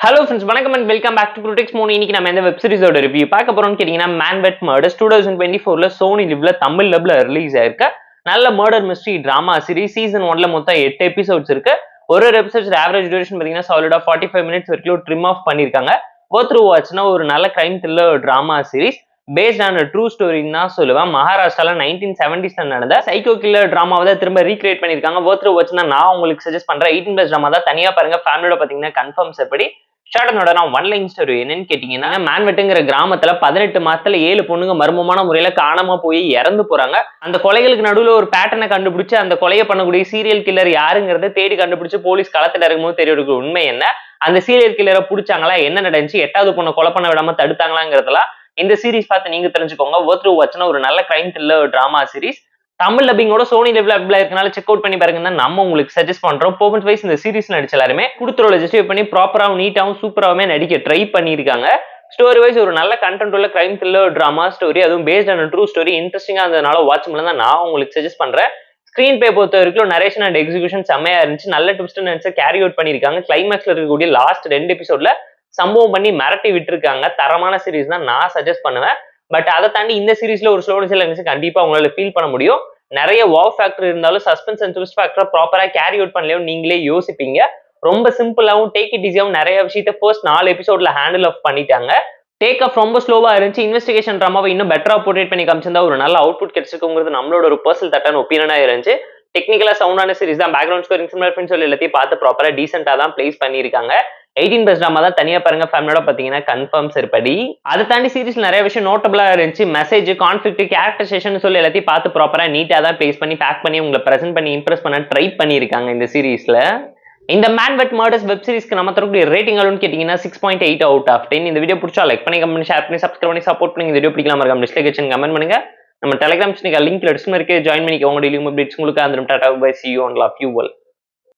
hello friends வணக்கம் and welcome back to ப்ரோடெக்ஸ் மோனி இன்னைக்கு நம்ம எந்த வெப் சீரிஸோட ரிவ்யூ பார்க்க போறோம்னு கேட்டீங்கன்னா Manvat Murders two thousand twenty ஃபோர்ல சோனி லிவ்ல தமிழ் லப்ல ரிலீஸ் ஆயிருக்க நல்ல murder mystery drama series season ஒன்ல மொத்தம் எட்டு எபிசோட்ஸ் இருக்கு ஒரு ஒரு எபிசோட்ஸ் ஆவரேஜ் டியூரேஷன் பார்த்தீங்கன்னா சாலிடா ஃபார்ட்டி ஃபைவ் மினிட்ஸ் வரைக்கும் ட்ரிம் ஆஃப் பண்ணியிருக்காங்க கோ த்ரூ வாட்ச்னா ஒரு நல்ல crime thriller drama series based on true ஸ்டோரின்னு தான் சொல்லுவேன் மகாராஷ்டிரால நைன்டீன் செவன்டிஸ்ல நடந்த சைக்கோ கில்லர் ட்ராமாவை தான் திரும்ப ரீக்ரியேட் பண்ணியிருக்காங்க கோ த்ரூ வாட்ச்னா நான் உங்களுக்கு சஜஸ்ட் பண்றேன் எயிட்டீன் பிளஸ் ட்ராமா தான் தனியா பாருங்க ஃபேமிலியோட பாத்தீங்கன்னா கன்ஃபார்ம்ஸ் எப்படி ஷார்டனோட நான் ஒன் லைன் ஸ்டோரி என்னன்னு கேட்டீங்கன்னா மேன்வெட்டுங்கிற கிராமத்துல பதினெட்டு மாசத்துல ஏழு பொண்ணுங்க மர்மமான முறையில காணாம போய் இறந்து போறாங்க அந்த கொலைகளுக்கு நடுவுல ஒரு பேட்டர்னை கண்டுபிடிச்சு அந்த கொலையை பண்ணக்கூடிய சீரியல் கில்லர் யாருங்கிறத தேடி கண்டுபிடிச்சு போலீஸ் களத்துல இறங்கும்போது தெரிய இருக்கிற உண்மை என்ன அந்த சீரியல் கில்லரை பிடிச்சாங்களா என்ன நடந்துச்சு எட்டாவது பொண்ணை கொலை பண்ண விடாம தடுத்தாங்களாங்கிறதெல்லாம் இந்த சீரிஸ் பார்த்து நீங்க தெரிஞ்சுக்கோங்க ஒர்த் வாட்ச்னா ஒரு நல்ல crime thriller drama series Tamil டப்பிங்கோட சோனி லெவல் அப்ல இருக்கனால செக் அவுட் பண்ணி பாருங்க தான் நம்ம உங்களுக்கு சஜஸ்ட் பண்றோம் பர்ஃபார்மன்ஸ் வைஸ் இந்த சீரிஸ் நடிச்ச எல்லாருமே கொடுத்துரோட ஜஸ்டிஃபை பண்ணி ப்ராப்பராகவும் நீட்டாகவும் சூப்பராகவுமே நடிக்க ட்ரை பண்ணியிருக்காங்க ஸ்டோரி வைஸ் ஒரு நல்ல கண்டென்ட் உள்ள கிரைம் த்ரில்லர் ட்ராமா ஸ்டோரி அதுவும் பேஸ்ட் ஆன் ட்ரூ ஸ்டோரி இன்ட்ரெஸ்டிங்காக இருந்ததுனால வாட்ச் பண்ணலாம் தான் நான் உங்களுக்கு சஜஸ்ட் பண்றேன் ஸ்க்ரீன் பே பொறுத்த வரைக்கும் நரேஷன் அண்ட் எக்ஸிகூஷன் செம்மையா இருந்துச்சு நல்ல ட்விஸ்ட் நினைச்சு கேரி அவுட் பண்ணியிருக்காங்க கிளைமேக்ஸ்ல இருக்கக்கூடிய லாஸ்ட் ரெண்டு எபிசோட்ல சம்பவம் பண்ணி மிரட்டி விட்டுருக்காங்க தரமான சீரிஸ் தான் நான் சஜஸ்ட் பண்ணுவேன் பட் அதை தாண்டி இந்த சீரிஸ்ல ஒரு ஸ்லோ சில இருந்துச்சு கண்டிப்பா உங்களால ஃபீல் பண்ண முடியும் நிறைய வாவ் ஃபேக்டர் இருந்தாலும் சஸ்பென்ஸ் அண்ட் ட்விஸ்ட் ஃபேக்டர் ப்ராப்பரா கேரி அவுட் பண்ணலையும் நீங்களே யோசிப்பீங்க ரொம்ப சிம்பிளாகவும் டேக் இட் ஈஸியாகவும் நிறைய விஷயத்த ஃபர்ஸ்ட் நாலு எபிசோட்ல ஹேண்டில் ஆஃப் பண்ணிட்டாங்க டேக் ஆஃப் ரொம்ப ஸ்லோவா இருந்துச்சு இன்வெஸ்டிகேஷன் ட்ராமாவை இன்னும் பெட்டரா போர்ட்ரேட் பண்ணி காமிச்சிருந்தா ஒரு நல்ல அவுட்புட் கிடைச்சிருக்குங்கிறது நம்மளோட ஒரு பர்சனல் தட்டான ஒப்பீனியனா இருந்துச்சு டெக்னிக்கலா சவுண்டான சீரிஸ் தான் பேக்ரவுண்ட் ஸ்கோரிங் சிமிலர் ஃப்ரெண்ட்ஸ் சொல்லி எல்லாத்தையும் பார்த்து ப்ராப்பரா டீசென்டா தான் பிளேஸ் பண்ணியிருக்காங்க எயிட்டீன் பிளஸ் ட்ராமா தான் தனியா பாருங்க ஃபேமிலியோட பாத்தீங்கன்னா கன்ஃபார்ம்ஸ் இருப்படி அதை தாண்டி சீரிஸ்ல நிறைய விஷயம் நோட்டபிளா இருந்துச்சு மெசேஜ் கான்ஃபிளிக் கேரக்டரைசேஷன் சொல்லி எல்லாத்தையும் பார்த்து ப்ராப்பரா நீட்டா தான் பிளேஸ் பண்ணி பேக் பண்ணி உங்களை பிரசென்ட் பண்ணி இம்ப்ரெஸ் பண்ண ட்ரை பண்ணியிருக்காங்க இந்த சீரிஸ்ல இந்த மேன் வெட் மர்டர்ஸ் வெப் சீரிஸ்க்கு நம்ம தரக்கூடிய ரேட்டிங் அளவுன்னு கேட்டீங்கன்னா six point eight out of ten இந்த வீடியோ பிடிச்சா லைக் பண்ணி கமெண்ட் ஷேர் பண்ணி சப்ஸ்கிரைப் பண்ணி சப்போர்ட் பண்ணி இந்த வீடியோ பிடிக்கலாம் இருக்காம டிஸ்லைக் கமெண்ட் பண்ணுங்க நம்ம டெலிகிராம் சேனல் லிங்க் டிஸ்கிரிப்ஷன் இருக்கு ஜாயின் பண்ணிக்கோங்க டெய்லி அப்டேட்ஸ் உங்களுக்கு அந்த tata bye see you and love you well